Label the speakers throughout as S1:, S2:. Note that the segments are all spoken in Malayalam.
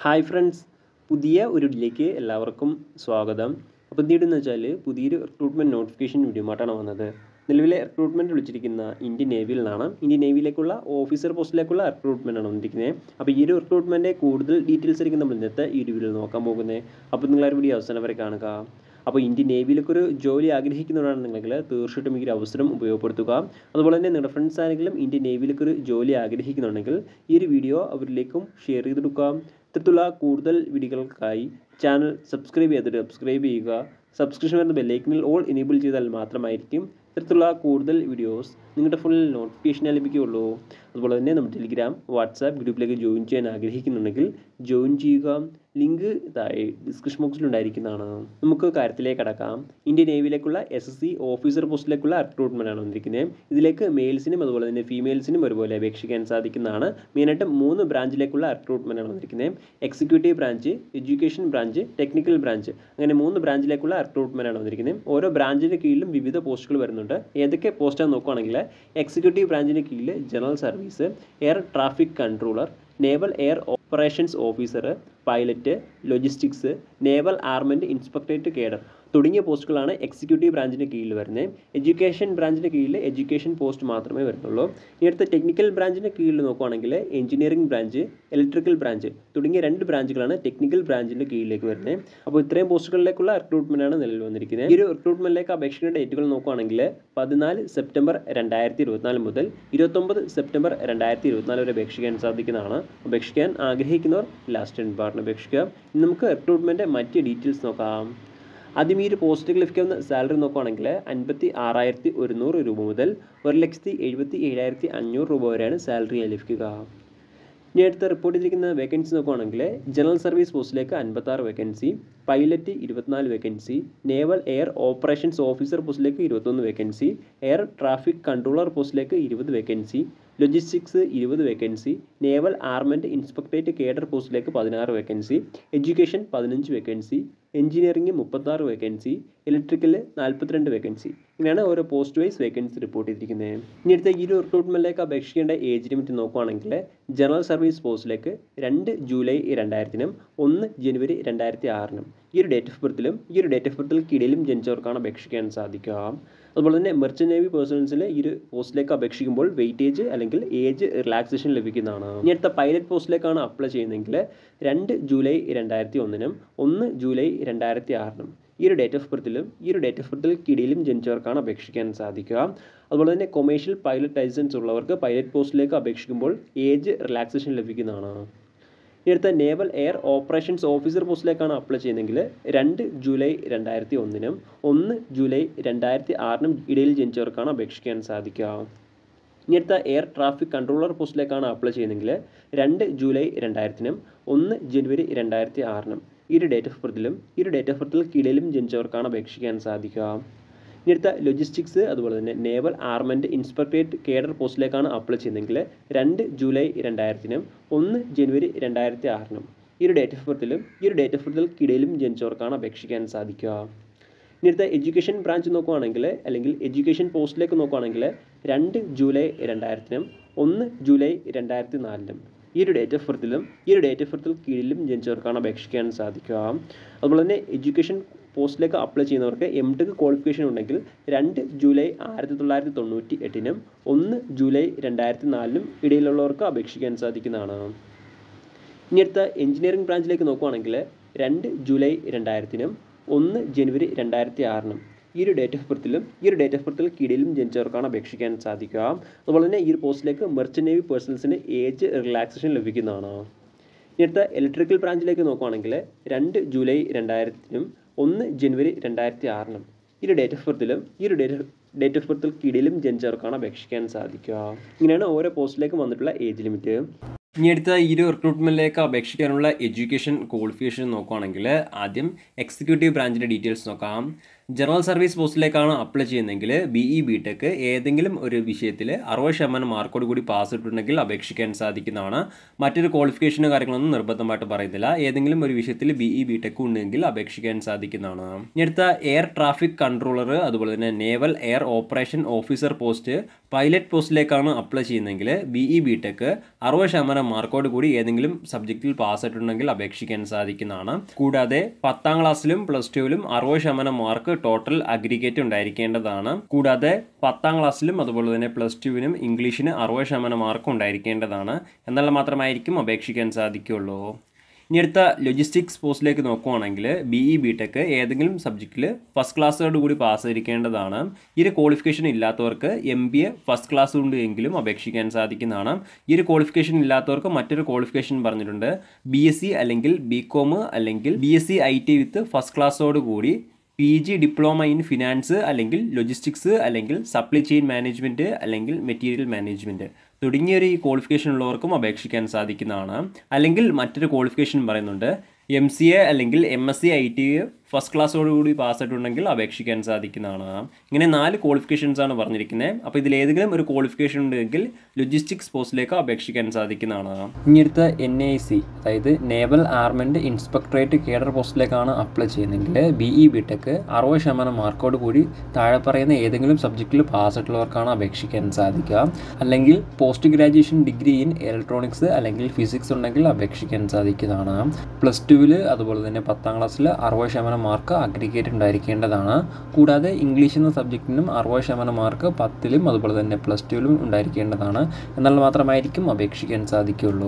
S1: ഹായ് ഫ്രണ്ട്സ് പുതിയ ഒരു ഇതിലേക്ക് എല്ലാവർക്കും സ്വാഗതം അപ്പോൾ എന്തിട്ടെന്ന് വെച്ചാൽ പുതിയൊരു റിക്രൂട്ട്മെൻറ്റ് നോട്ടിഫിക്കേഷൻ വീഡിയോമായിട്ടാണ് വന്നത് നിലവിലെ റിക്രൂട്ട്മെൻറ്റ് വിളിച്ചിരിക്കുന്ന ഇന്ത്യൻ നേവിയിൽ നിന്നാണ് ഇന്ത്യൻ നേവിയിലേക്കുള്ള ഓഫീസർ പോസ്റ്റിലേക്കുള്ള റിക്രൂട്ട്മെൻ്റ് ആണ് വന്നിരിക്കുന്നത് അപ്പോൾ ഈ ഒരു റിക്രൂട്ട്മെൻറ്റ് കൂടുതൽ ഡീറ്റെയിൽസ് ആയിരിക്കും നമ്മൾ ഇന്നത്തെ ഈ ഒരു വീഡിയോയിൽ നോക്കാൻ പോകുന്നത് അപ്പോൾ നിങ്ങൾ ആ ഒരു വീഡിയോ അവസാനം വരെ കാണുക അപ്പോൾ ഇന്ത്യൻ നേവിയിലേക്ക് ഒരു ജോലി ആഗ്രഹിക്കുന്നവരാണെന്നുണ്ടെങ്കിൽ തീർച്ചയായിട്ടും ഈ ഒരു അവസരം ഉപയോഗപ്പെടുത്തുക അതുപോലെ തന്നെ നിങ്ങളുടെ ഫ്രണ്ട്സ് ആരെങ്കിലും ഇന്ത്യൻ നേവിയിലേക്ക് ഒരു ജോലി ആഗ്രഹിക്കുന്നുണ്ടെങ്കിൽ ഈ ഒരു വീഡിയോ അവരിലേക്കും ഷെയർ ചെയ്ത് കൊടുക്കുക ഇത്തരത്തിലുള്ള കൂടുതൽ വീഡിയോകൾക്കായി ചാനൽ സബ്സ്ക്രൈബ് ചെയ്തിട്ട് സബ്സ്ക്രൈബ് ചെയ്യുക സബ്സ്ക്രിപ്ഷൻ വരുന്ന ബെല്ലൈക്കനിൽ ഓൾ എനേബിൾ ചെയ്താൽ മാത്രമായിരിക്കും ഇത്തരത്തിലുള്ള കൂടുതൽ വീഡിയോസ് നിങ്ങളുടെ ഫോണിൽ നോട്ടിഫിക്കേഷൻ ലഭിക്കുകയുള്ളൂ അതുപോലെ തന്നെ നമ്മുടെ ടെലിഗ്രാം വാട്സാപ്പ് ഗ്രൂപ്പിലേക്ക് ജോയിൻ ചെയ്യാൻ ആഗ്രഹിക്കുന്നുണ്ടെങ്കിൽ ജോയിൻ ചെയ്യുക ലിങ്ക് താഴെ ഡിസ്ക്രിപ്ഷൻ ബോക്സിൽ ഉണ്ടായിരിക്കുന്നതാണ് നമുക്ക് കാര്യത്തിലേക്ക് കടക്കാം ഇന്ത്യൻ നേവിയിലേക്കുള്ള എസ് എസ് സി ഓഫീസർ പോസ്റ്റിലേക്കുള്ള റിക്രൂട്ട്മെൻ്റ് ആണ് വന്നിരിക്കുന്നത് ഇതിലേക്ക് മെയിൽസിനും അതുപോലെ തന്നെ ഫീമെയിൽസിനും ഒരുപോലെ അപേക്ഷിക്കാൻ സാധിക്കുന്നതാണ് മെയിനായിട്ട് മൂന്ന് ബ്രാഞ്ചിലേക്കുള്ള റിക്രൂട്ട്മെൻ്റ് ആണ് വന്നിരിക്കുന്നത് executive branch education branch technical branch അങ്ങനെ മൂന്ന് ബ്രാഞ്ചിലേക്കുള്ള റിക്രൂട്ട്മെൻ്റ് ആണ് വന്നിരിക്കുന്നത് ഓരോ ബ്രാഞ്ചിൻ്റെ കീഴിലും വിവിധ പോസ്റ്റുകൾ വരുന്നുണ്ട് ഏതൊക്കെ പോസ്റ്റാണ് നോക്കുകയാണെങ്കിൽ എക്സിക്യൂട്ടീവ് ബ്രാഞ്ചിൻ്റെ കീഴിൽ general service air traffic controller naval air operations officer pilot logistics naval armament inspectorate cadre തുടങ്ങിയ പോസ്റ്റുകളാണ് എക്സിക്യൂട്ടീവ് ബ്രാഞ്ചിൻ്റെ കീഴിൽ വരുന്നത് എഡ്യൂക്കേഷൻ ബ്രാഞ്ചിൻ്റെ കീഴിൽ എഡ്യൂക്കേഷൻ പോസ്റ്റ് മാത്രമേ വരുന്നുള്ളൂ ഇനി അടുത്ത ടെക്നിക്കൽ ബ്രാഞ്ചിൻ്റെ കീഴിൽ നോക്കുകയാണെങ്കിൽ എഞ്ചിനീയറിംഗ് ബ്രാഞ്ച് ഇലക്ട്രിക്കൽ ബ്രാഞ്ച് തുടങ്ങിയ രണ്ട് ബ്രാഞ്ചുകളാണ് ടെക്നിക്കൽ ബ്രാഞ്ചിൻ്റെ കീഴിലേക്ക് വരുന്നത് അപ്പോൾ ഇത്രയും പോസ്റ്റുകളിലേക്കുള്ള റിക്രൂട്ട്മെൻ്റ് ആണ് നിലവിൽ വന്നിരിക്കുന്നത് ഈ ഒരു റിക്രൂട്ട്മെൻറ്റിലേക്ക് അപേക്ഷിക്കുന്ന ഡേറ്റുകൾ നോക്കുകയാണെങ്കിൽ പതിനാല് സെപ്റ്റംബർ രണ്ടായിരത്തി ഇരുപത്തിനാല് മുതൽ ഇരുപത്തൊമ്പത് സെപ്റ്റംബർ രണ്ടായിരത്തി ഇരുപത്തിനാല് വരെ അപേക്ഷിക്കാൻ സാധിക്കുന്നതാണ് അപേക്ഷിക്കാൻ ആഗ്രഹിക്കുന്നവർ ലാസ്റ്റ് എൻ പാർട്ടിന് അപേക്ഷിക്കുക ഇനി നമുക്ക് റിക്രൂട്ട്മെൻറ്റ് മറ്റ് ഡീറ്റെയിൽസ് നോക്കാം ആദ്യം ഈ ഒരു പോസ്റ്റിലേക്ക് ലഭിക്കുന്ന സാലറി നോക്കുകയാണെങ്കിൽ അൻപത്തി ആറായിരത്തി ഒരുന്നൂറ് രൂപ മുതൽ ഒരു ലക്ഷത്തി എഴുപത്തി ഏഴായിരത്തി അഞ്ഞൂറ് രൂപ വരെയാണ് സാലറി ലഭിക്കുക ഇനി അടുത്ത റിപ്പോർട്ട് ചെയ്തിരിക്കുന്ന വേക്കൻസി നോക്കുകയാണെങ്കിൽ ജനറൽ സർവീസ് പോസ്റ്റിലേക്ക് അൻപത്താറ് വേക്കൻസി പൈലറ്റ് ഇരുപത്തിനാല് vacancy naval air operations officer പോസ്റ്റിലേക്ക് ഇരുപത്തൊന്ന് വേക്കൻസി എയർ ട്രാഫിക് കൺട്രോളർ പോസ്റ്റിലേക്ക് ഇരുപത് വേക്കൻസി ലോജിസ്റ്റിക്സ് ഇരുപത് vacancy naval armament inspectorate cadre പോസ്റ്റിലേക്ക് പതിനാറ് വേക്കൻസി എഡ്യൂക്കേഷൻ പതിനഞ്ച് വേക്കൻസി എഞ്ചിനീയറിംഗ് മുപ്പത്താറ് വേക്കൻസി ഇലക്ട്രിക്കൽ നാൽപ്പത്തിരണ്ട് വേക്കൻസി ഇങ്ങനെയാണ് ഓരോ പോസ്റ്റ് വൈസ് വേക്കൻസി റിപ്പോർട്ട് ചെയ്തിരിക്കുന്നത് ഇനി അടുത്ത ഈ ഒരു റിക്രൂട്ട്മെൻറ്റിലേക്ക് അപേക്ഷിക്കേണ്ട ഏജ് ലിമിറ്റ് നോക്കുകയാണെങ്കിൽ ജനറൽ സർവീസ് പോസ്റ്റിലേക്ക് രണ്ട് ജൂലൈ രണ്ടായിരത്തിനും ഒന്ന് ജനുവരി രണ്ടായിരത്തി ആറിനും ഈ ഒരു ഡേറ്റ് ഓഫ് ബർത്തിലും ഈ ഒരു ഡേറ്റ് ഓഫ് ബർത്തിൽക്കിടയിലും ജനിച്ചവർക്കാണ് അപേക്ഷിക്കാൻ സാധിക്കുക അതുപോലെ തന്നെ മെർച്ചൻ്റ് നേവി പേഴ്സൺസിൽ ഈ ഒരു പോസ്റ്റിലേക്ക് അപേക്ഷിക്കുമ്പോൾ വെയിറ്റേജ് അല്ലെങ്കിൽ ഏജ് റിലാക്സേഷൻ ലഭിക്കുന്നതാണ് ഇനി അടുത്ത പൈലറ്റ് പോസ്റ്റിലേക്കാണ് അപ്ലൈ ചെയ്യുന്നതെങ്കിൽ രണ്ട് ജൂലൈ രണ്ടായിരത്തി ഒന്നിനും ഒന്ന് ജൂലൈ രണ്ടായിരത്തി ആറിനും ഈ ഒരു ഡേറ്റ് ഓഫ് ബർത്തിലും ഈ ഒരു ഡേറ്റ് ഓഫ് ബർത്തിൽക്കിടയിലും ജനിച്ചവർക്കാണ് അപേക്ഷിക്കാൻ സാധിക്കുക അതുപോലെ തന്നെ കൊമേഴ്ഷ്യൽ പൈലറ്റ് ലൈസൻസ് ഉള്ളവർക്ക് പൈലറ്റ് പോസ്റ്റിലേക്ക് അപേക്ഷിക്കുമ്പോൾ ഏജ് റിലാക്സേഷൻ ലഭിക്കുന്നതാണ് ഇനി അടുത്ത നേവൽ എയർ ഓപ്പറേഷൻസ് ഓഫീസർ പോസ്റ്റിലേക്കാണ് അപ്ലൈ ചെയ്യുന്നതെങ്കിൽ രണ്ട് ജൂലൈ രണ്ടായിരത്തി ഒന്നിനും ഒന്ന് ജൂലൈ രണ്ടായിരത്തി ആറിനും ഇടയിൽ ജനിച്ചവർക്കാണ് അപേക്ഷിക്കാൻ സാധിക്കുക ഇനി അടുത്ത എയർ ട്രാഫിക് കൺട്രോളർ പോസ്റ്റിലേക്കാണ് അപ്ലൈ ചെയ്യുന്നതെങ്കിൽ രണ്ട് ജൂലൈ രണ്ടായിരത്തിനും ഒന്ന് ജനുവരി രണ്ടായിരത്തി ആറിനും ഈ ഒരു ഡേറ്റ് ഓഫ് ബർത്തിലും ഈ ഒരു ഡേറ്റ് ഓഫ് ബർത്തിൽ കീഴിലും ജനിച്ചവർക്കാണ് അപേക്ഷിക്കാൻ സാധിക്കുക ഇനി അടുത്ത ലോജിസ്റ്റിക്സ് അതുപോലെ തന്നെ നേവൽ ആർമൻറ്റ് ഇൻസ്പെക്ടറേറ്റ് കേഡർ പോസ്റ്റിലേക്കാണ് അപ്ലൈ ചെയ്യുന്നതെങ്കിൽ രണ്ട് ജൂലൈ രണ്ടായിരത്തിനും ഒന്ന് ജനുവരി രണ്ടായിരത്തി ആറിനും ഈ ഒരു ഡേറ്റ് ഓഫ് ബർത്തിലും ഈ ഒരു ഡേറ്റ് ഓഫ് ബർത്തിൽക്കിടയിലും ജനിച്ചവർക്കാണ് അപേക്ഷിക്കാൻ സാധിക്കുക ഇനി അടുത്ത എഡ്യൂക്കേഷൻ ബ്രാഞ്ച് നോക്കുകയാണെങ്കിൽ അല്ലെങ്കിൽ എഡ്യൂക്കേഷൻ പോസ്റ്റിലേക്ക് നോക്കുകയാണെങ്കിൽ രണ്ട് ജൂലൈ രണ്ടായിരത്തിനും ഒന്ന് ജൂലൈ രണ്ടായിരത്തി നാലിനും ഈ ഒരു ഡേറ്റ് ഓഫ് ബർത്തിലും ഈ ഒരു ഡേറ്റ് ഓഫ് ബർത്തിൽ കീഴിലും ജനിച്ചവർക്കാണ് അപേക്ഷിക്കാൻ സാധിക്കുക അതുപോലെ തന്നെ എഡ്യൂക്കേഷൻ പോസ്റ്റിലേക്ക് അപ്ലൈ ചെയ്യുന്നവർക്ക് എം ടെക് ക്വാളിഫിക്കേഷൻ ഉണ്ടെങ്കിൽ രണ്ട് ജൂലൈ ആയിരത്തി തൊള്ളായിരത്തി തൊണ്ണൂറ്റി എട്ടിനും ഒന്ന് ജൂലൈ രണ്ടായിരത്തി നാലിനും ഇടയിലുള്ളവർക്ക് അപേക്ഷിക്കാൻ സാധിക്കുന്നതാണ് ഇനി അടുത്ത എഞ്ചിനീയറിംഗ് ബ്രാഞ്ചിലേക്ക് നോക്കുകയാണെങ്കിൽ രണ്ട് ജൂലൈ രണ്ടായിരത്തിനും ഒന്ന് ജനുവരി രണ്ടായിരത്തി ആറിനും ഈ ഒരു ഡേറ്റ് ഓഫ് ബർത്തിലും ഈ ഒരു ഡേറ്റ് ഓഫ് ബർത്തിൽ കീഴിലും ജനിച്ചവർക്കാണ് അപേക്ഷിക്കാൻ സാധിക്കുക അതുപോലെ തന്നെ ഈ ഒരു പോസ്റ്റിലേക്ക് മെർച്ചൻ്റ് നേവി പേഴ്സൺസിന് ഏജ് റിലാക്സേഷൻ ലഭിക്കുന്നതാണ് ഇനി അടുത്ത ഇലക്ട്രിക്കൽ ബ്രാഞ്ചിലേക്ക് നോക്കുകയാണെങ്കിൽ രണ്ട് ജൂലൈ രണ്ടായിരത്തിനും ഒന്ന് ജനുവരി രണ്ടായിരത്തി ആറിനും ഈ ഒരു ഡേറ്റ് ഓഫ് ബർത്തിലും ഈ ഒരു ഡേറ്റ് ഡേറ്റ് ഓഫ് ബർത്തിൽ കീഴിലും ജനിച്ചവർക്കാണ് അപേക്ഷിക്കാൻ സാധിക്കുക ഇങ്ങനെയാണ് ഓരോ പോസ്റ്റിലേക്കും വന്നിട്ടുള്ള ഏജ് ലിമിറ്റ് ഇനി അടുത്ത ഈ ഒരു റിക്രൂട്ട്മെൻറ്റിലേക്ക് അപേക്ഷിക്കാനുള്ള എഡ്യൂക്കേഷൻ ക്വാളിഫിക്കേഷൻ നോക്കുകയാണെങ്കിൽ ആദ്യം എക്സിക്യൂട്ടീവ് ബ്രാഞ്ചിൻ്റെ ഡീറ്റെയിൽസ് നോക്കാം ജനറൽ സർവീസ് പോസ്റ്റിലേക്കാണ് അപ്ലൈ ചെയ്യുന്നതെങ്കിൽ ബി ഇ ബി ടെക് ഏതെങ്കിലും ഒരു വിഷയത്തിൽ അറുപത് ശതമാനം മാർക്കോട് കൂടി പാസ് ഇട്ടിട്ടുണ്ടെങ്കിൽ അപേക്ഷിക്കാൻ സാധിക്കുന്നതാണ് മറ്റൊരു ക്വാളിഫിക്കേഷനോ കാര്യങ്ങളൊന്നും നിർബന്ധമായിട്ട് പറയുന്നില്ല ഏതെങ്കിലും ഒരു വിഷയത്തിൽ ബി ഇ ബി ടെക് ഉണ്ടെങ്കിൽ അപേക്ഷിക്കാൻ സാധിക്കുന്നതാണ് ഇനി അടുത്ത എയർ ട്രാഫിക് കൺട്രോളർ അതുപോലെ തന്നെ naval air operation officer post pilot പോസ്റ്റിലേക്കാണ് അപ്ലൈ ചെയ്യുന്നതെങ്കിൽ ബി ഇ ബി ടെക് അറുപത് ശതമാനം മാർക്കോട് കൂടി ഏതെങ്കിലും സബ്ജക്റ്റിൽ പാസ് ആയിട്ടുണ്ടെങ്കിൽ അപേക്ഷിക്കാൻ സാധിക്കുന്നതാണ് കൂടാതെ പത്താം ക്ലാസ്സിലും പ്ലസ് ടുവിലും അറുപത് ശതമാനം മാർക്ക് ടോട്ടൽ അഗ്രിഗേറ്റ് ഉണ്ടായിരിക്കേണ്ടതാണ് കൂടാതെ പത്താം ക്ലാസ്സിലും അതുപോലെ തന്നെ പ്ലസ് ടുവിനും ഇംഗ്ലീഷിന് അറുപത് ശതമാനം മാർക്ക് ഉണ്ടായിരിക്കേണ്ടതാണ് എന്നാൽ മാത്രമായിരിക്കും അപേക്ഷിക്കാൻ സാധിക്കുകയുള്ളൂ ഇനി അടുത്ത ലൊജിസ്റ്റിക്സ് പോസ്റ്റിലേക്ക് നോക്കുവാണെങ്കിൽ ബി ഇ ബി ടെക് ഏതെങ്കിലും സബ്ജക്റ്റിൽ ഫസ്റ്റ് ക്ലാസ്സോട് കൂടി പാസ് ചെയ്തിരിക്കേണ്ടതാണ് ഈ ഒരു ക്വാളിഫിക്കേഷൻ ഇല്ലാത്തവർക്ക് M B A first class കൊണ്ട് എങ്കിലും അപേക്ഷിക്കാൻ സാധിക്കുന്നതാണ് ഈ ഒരു ക്വാളിഫിക്കേഷൻ ഇല്ലാത്തവർക്ക് മറ്റൊരു ക്വാളിഫിക്കേഷൻ പറഞ്ഞിട്ടുണ്ട് ബി എസ് സി അല്ലെങ്കിൽ ബി കോം അല്ലെങ്കിൽ B S C I T with first ക്ലാസ്സോട് കൂടി P G diploma in finance അല്ലെങ്കിൽ ലൊജിസ്റ്റിക്സ് അല്ലെങ്കിൽ സപ്ലൈ ചെയിൻ മാനേജ്മെൻറ്റ് അല്ലെങ്കിൽ മെറ്റീരിയൽ മാനേജ്മെൻറ്റ് തുടങ്ങിയൊരു ഈ ക്വാളിഫിക്കേഷൻ ഉള്ളവർക്കും അപേക്ഷിക്കാൻ സാധിക്കുന്നതാണ് അല്ലെങ്കിൽ മറ്റൊരു ക്വാളിഫിക്കേഷൻ പറയുന്നുണ്ട് എം സി എ അല്ലെങ്കിൽ M S C I T first ക്ലാസ്സോടുകൂടി പാസ്സായിട്ടുണ്ടെങ്കിൽ അപേക്ഷിക്കാൻ സാധിക്കുന്നതാണ് ഇങ്ങനെ നാല് ക്വാളിഫിക്കേഷൻസ് ആണ് പറഞ്ഞിരിക്കുന്നത് അപ്പോൾ ഇതിൽ ഏതെങ്കിലും ഒരു ക്വാളിഫിക്കേഷൻ ഉണ്ടെങ്കിൽ ലൊജിസ്റ്റിക്സ് പോസ്റ്റിലേക്ക് അപേക്ഷിക്കാൻ സാധിക്കുന്നതാണ് ഇനി അടുത്ത എൻ ഐ സി അതായത് നേവൽ ആർമെൻറ്റ് ഇൻസ്പെക്ടറേറ്റ് കേഡർ പോസ്റ്റിലേക്കാണ് അപ്ലൈ ചെയ്യുന്നതെങ്കിൽ ബി ഇ ബി ടെക് അറുപത് ശതമാനം മാർക്കോട് കൂടി താഴെ പറയുന്ന ഏതെങ്കിലും സബ്ജക്റ്റിൽ പാസ്സായിട്ടുള്ളവർക്കാണ് അപേക്ഷിക്കാൻ സാധിക്കുക അല്ലെങ്കിൽ post graduation degree in electronics അല്ലെങ്കിൽ ഫിസിക്സ് ഉണ്ടെങ്കിൽ അപേക്ഷിക്കാൻ സാധിക്കുന്നതാണ് പ്ലസ് ടുവിൽ അതുപോലെ തന്നെ പത്താം ക്ലാസ്സിൽ അറുപത് ശതമാനം മാർക്ക് അഗ്രിഗേറ്റ് ഉണ്ടായിരിക്കേണ്ടതാണ് കൂടാതെ ഇംഗ്ലീഷ് എന്ന സബ്ജക്റ്റിനും അറുപത് ശതമാനം മാർക്ക് പത്തിലും അതുപോലെ തന്നെ പ്ലസ് ടുവിലും ഉണ്ടായിരിക്കേണ്ടതാണ് എന്നാൽ മാത്രമായിരിക്കും അപേക്ഷിക്കാൻ സാധിക്കുകയുള്ളൂ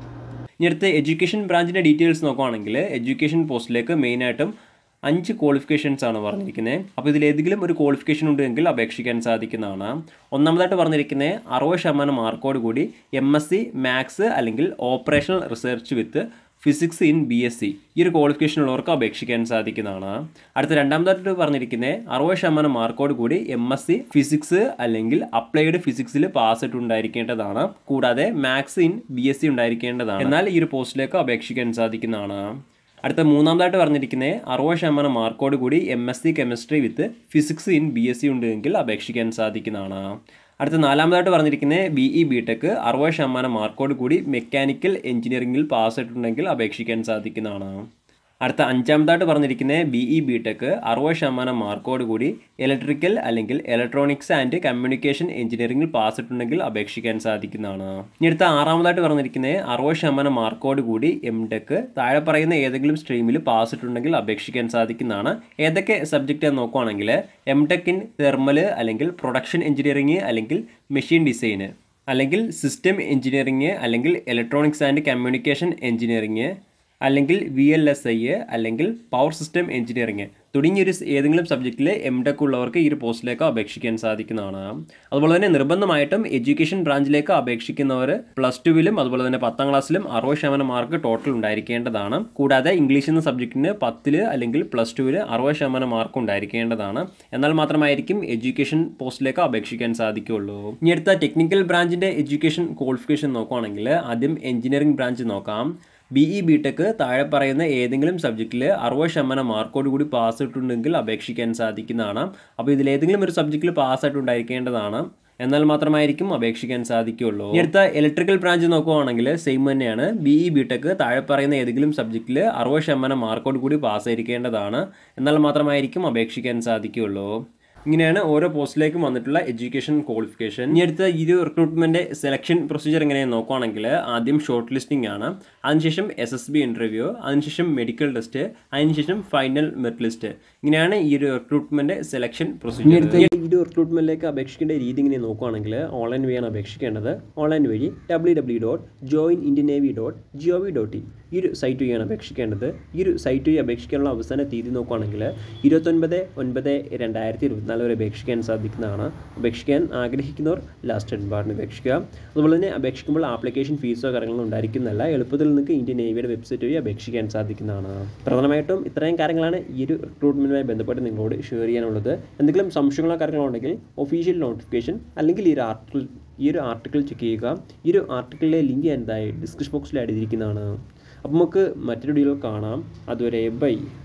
S1: ഇനി അടുത്ത് എഡ്യൂക്കേഷൻ ബ്രാഞ്ചിൻ്റെ ഡീറ്റെയിൽസ് നോക്കുകയാണെങ്കിൽ എഡ്യൂക്കേഷൻ പോസ്റ്റിലേക്ക് മെയിനായിട്ടും അഞ്ച് ക്വാളിഫിക്കേഷൻസ് ആണ് പറഞ്ഞിരിക്കുന്നത് അപ്പോൾ ഇതിൽ ഏതെങ്കിലും ഒരു ക്വാളിഫിക്കേഷൻ ഉണ്ടെങ്കിൽ അപേക്ഷിക്കാൻ സാധിക്കുന്നതാണ് ഒന്നാമതായിട്ട് പറഞ്ഞിരിക്കുന്നത് അറുപത് ശതമാനം മാർക്കോട് കൂടി എം എസ് സി മാത്സ് അല്ലെങ്കിൽ operational research with physics in B S C ഈ ഒരു ക്വാളിഫിക്കേഷൻ ഉള്ളവർക്ക് അപേക്ഷിക്കാൻ സാധിക്കുന്നതാണ് അടുത്ത രണ്ടാമതായിട്ട് പറഞ്ഞിരിക്കുന്നത് അറുപത് ശതമാനം മാർക്കോട് കൂടി എം എസ് സി ഫിസിക്സ് അല്ലെങ്കിൽ അപ്ലൈഡ് ഫിസിക്സിൽ പാസ് ഉണ്ടായിരിക്കേണ്ടതാണ് കൂടാതെ maths in B S C ഉണ്ടായിരിക്കേണ്ടതാണ് എന്നാൽ ഈ ഒരു പോസ്റ്റിലേക്ക് അപേക്ഷിക്കാൻ സാധിക്കുന്നതാണ് അടുത്ത മൂന്നാമതായിട്ട് പറഞ്ഞിരിക്കുന്നത് അറുപത് ശതമാനം മാർക്കോട് കൂടി M S C chemistry with physics in B S C ഉണ്ടെങ്കിൽ അപേക്ഷിക്കാൻ സാധിക്കുന്നതാണ് അടുത്ത നാലാമതായിട്ട് പറഞ്ഞിരിക്കുന്നത് ബി ഇ ബി ടെക് അറുപത് ശതമാനം മാർക്കോട് കൂടി മെക്കാനിക്കൽ എഞ്ചിനീയറിംഗിൽ പാസ് ആയിട്ടുണ്ടെങ്കിൽ അപേക്ഷിക്കാൻ സാധിക്കുന്നതാണ് അടുത്ത അഞ്ചാമതായിട്ട് പറഞ്ഞിരിക്കുന്നത് ബി ഇ ബി ടെക് അറുപത് ശതമാനം മാർക്കോട് കൂടി ഇലക്ട്രിക്കൽ അല്ലെങ്കിൽ ഇലക്ട്രോണിക്സ് ആൻഡ് കമ്മ്യൂണിക്കേഷൻ എഞ്ചിനീയറിംഗിൽ പാസ് ഇട്ടുണ്ടെങ്കിൽ അപേക്ഷിക്കാൻ സാധിക്കുന്നതാണ് ഇനി അടുത്ത ആറാമതായിട്ട് പറഞ്ഞിരിക്കുന്നത് അറുപത് ശതമാനം മാർക്കോട് കൂടി എം ടെക് താഴെ പറയുന്ന ഏതെങ്കിലും സ്ട്രീമിൽ പാസ് ഇട്ടുണ്ടെങ്കിൽ അപേക്ഷിക്കാൻ സാധിക്കുന്നതാണ് ഏതൊക്കെ സബ്ജക്റ്റ് എന്ന് നോക്കുവാണെങ്കിൽ എം ടെക് ഇൻ തെർമൽ അല്ലെങ്കിൽ പ്രൊഡക്ഷൻ എഞ്ചിനീയറിംഗ് അല്ലെങ്കിൽ മെഷീൻ ഡിസൈന് അല്ലെങ്കിൽ സിസ്റ്റം എഞ്ചിനീയറിംഗ് അല്ലെങ്കിൽ ഇലക്ട്രോണിക്സ് ആൻഡ് കമ്മ്യൂണിക്കേഷൻ എഞ്ചിനീയറിംഗ് അല്ലെങ്കിൽ വി എൽ എസ് ഐ അല്ലെങ്കിൽ പവർ സിസ്റ്റം എഞ്ചിനീയറിംഗ് തുടങ്ങിയൊരു സ് ഏതെങ്കിലും സബ്ജക്റ്റിൽ എം ടെക് ഉള്ളവർക്ക് ഈ ഒരു പോസ്റ്റിലേക്ക് അപേക്ഷിക്കാൻ സാധിക്കുന്നതാണ് അതുപോലെ തന്നെ നിർബന്ധമായിട്ടും എഡ്യൂക്കേഷൻ ബ്രാഞ്ചിലേക്ക് അപേക്ഷിക്കുന്നവർ പ്ലസ് ടുവിലും അതുപോലെ തന്നെ പത്താം ക്ലാസ്സിലും അറുപത് ശതമാനം മാർക്ക് ടോട്ടൽ ഉണ്ടായിരിക്കേണ്ടതാണ് കൂടാതെ ഇംഗ്ലീഷ് എന്ന സബ്ജക്റ്റിന് പത്തിൽ അല്ലെങ്കിൽ പ്ലസ് ടുവിൽ അറുപത് ശതമാനം മാർക്ക് ഉണ്ടായിരിക്കേണ്ടതാണ് എന്നാൽ മാത്രമായിരിക്കും എഡ്യൂക്കേഷൻ പോസ്റ്റിലേക്ക് അപേക്ഷിക്കാൻ സാധിക്കുകയുള്ളൂ ഇനി അടുത്ത ടെക്നിക്കൽ ബ്രാഞ്ചിൻ്റെ എഡ്യൂക്കേഷൻ ക്വാളിഫിക്കേഷൻ നോക്കുകയാണെങ്കിൽ ആദ്യം എഞ്ചിനീയറിംഗ് ബ്രാഞ്ച് നോക്കാം ബി ഇ ബി ടെക് താഴെ പറയുന്ന ഏതെങ്കിലും സബ്ജക്റ്റിൽ അറുപത് ശതമാനം മാർക്കോട് കൂടി പാസ് ഇട്ടുണ്ടെങ്കിൽ അപേക്ഷിക്കാൻ സാധിക്കുന്നതാണ് അപ്പോൾ ഇതിൽ ഏതെങ്കിലും ഒരു സബ്ജക്റ്റിൽ പാസ് ആയിട്ടുണ്ടായിരിക്കേണ്ടതാണ് എന്നാൽ മാത്രമായിരിക്കും അപേക്ഷിക്കാൻ സാധിക്കുകയുള്ളൂ ഇനി അടുത്ത ഇലക്ട്രിക്കൽ ബ്രാഞ്ച് നോക്കുവാണെങ്കിൽ സെയിം തന്നെയാണ് ബി ഇ ബി ടെക് താഴെ പറയുന്ന ഏതെങ്കിലും സബ്ജക്റ്റിൽ അറുപത് ശതമാനം മാർക്കോട് കൂടി പാസ് ആയിരിക്കേണ്ടതാണ് എന്നാൽ മാത്രമായിരിക്കും അപേക്ഷിക്കാൻ സാധിക്കുകയുള്ളൂ ഇങ്ങനെയാണ് ഓരോ പോസ്റ്റിലേക്കും വന്നിട്ടുള്ള എഡ്യൂക്കേഷൻ ക്വാളിഫിക്കേഷൻ ഇനി അടുത്ത ഈ ഒരു റിക്രൂട്ട്മെൻറ്റ് സെലക്ഷൻ പ്രൊസീജിയർ എങ്ങനെയാണെന്ന് നോക്കുകയാണെങ്കിൽ ആദ്യം ഷോർട്ട് ലിസ്റ്റിംഗ് ആണ് അതിനുശേഷം എസ് എസ് ബി ഇൻ്റർവ്യൂ അതിനുശേഷം മെഡിക്കൽ ടെസ്റ്റ് അതിനുശേഷം ഫൈനൽ മെറിറ്റ് ലിസ്റ്റ് ഇങ്ങനെയാണ് ഈ ഒരു റിക്രൂട്ട്മെൻറ്റ് സെലക്ഷൻ പ്രൊസീജിയർ ഈ ഒരു റിക്രൂട്ട്മെൻറ്റിലേക്ക് അപേക്ഷിക്കേണ്ട രീതി ഇങ്ങനെ നോക്കുകയാണെങ്കിൽ ഓൺലൈൻ വഴിയാണ് അപേക്ഷിക്കേണ്ടത് ഓൺലൈൻ വഴി W W dot join Indian navy dot G O V dot in ഈ ഒരു സൈറ്റ് വഴിയാണ് അപേക്ഷിക്കേണ്ടത് ഈ ഒരു സൈറ്റ് വഴി അപേക്ഷിക്കാനുള്ള അവസാന തീയതി നോക്കുകയാണെങ്കിൽ ഇരുപത്തൊൻപത് ഒൻപത് രണ്ടായിരത്തി ഇരുപത്തിനാല് വരെ അപേക്ഷിക്കാൻ സാധിക്കുന്നതാണ് അപേക്ഷിക്കാൻ ആഗ്രഹിക്കുന്നവർ ലാസ്റ്റ് ഡെഡ്ബാറിന് അപേക്ഷിക്കുക അതുപോലെ തന്നെ അപേക്ഷിക്കുമ്പോൾ ആപ്ലിക്കേഷൻ ഫീസോ കാര്യങ്ങളോ ഉണ്ടായിരിക്കുന്നതല്ല എളുപ്പത്തിൽ നിങ്ങൾക്ക് ഇന്ത്യൻ നേവിയുടെ വെബ്സൈറ്റ് വഴി അപേക്ഷിക്കാൻ സാധിക്കുന്നതാണ് പ്രധാനമായിട്ടും ഇത്രയും കാര്യങ്ങളാണ് ഈ ഒരു റിക്രൂട്ട്മെൻറ്റുമായി ബന്ധപ്പെട്ട് നിങ്ങളോട് ഷെയർ ചെയ്യാനുള്ളത് എന്തെങ്കിലും സംശയങ്ങളോ കാര്യങ്ങളോ ഉണ്ടെങ്കിൽ ഒഫീഷ്യൽ നോട്ടിഫിക്കേഷൻ അല്ലെങ്കിൽ ഈ ഒരു ആർട്ടിക്കിൾ ഈ ഒരു ആർട്ടിക്കിൾ ചെക്ക് ചെയ്യുക ഈ ഒരു ആർട്ടിക്കിളിലെ ലിങ്ക് ഞാൻ എന്തായി ഡിസ്ക്രിപ്ഷൻ ബോക്സിൽ ആഡ് ചെയ്തിരിക്കുന്നതാണ് അപ്പോൾ നമുക്ക് മറ്റൊരു വീഡിയോയിൽ കാണാം അതുവരെ ബൈ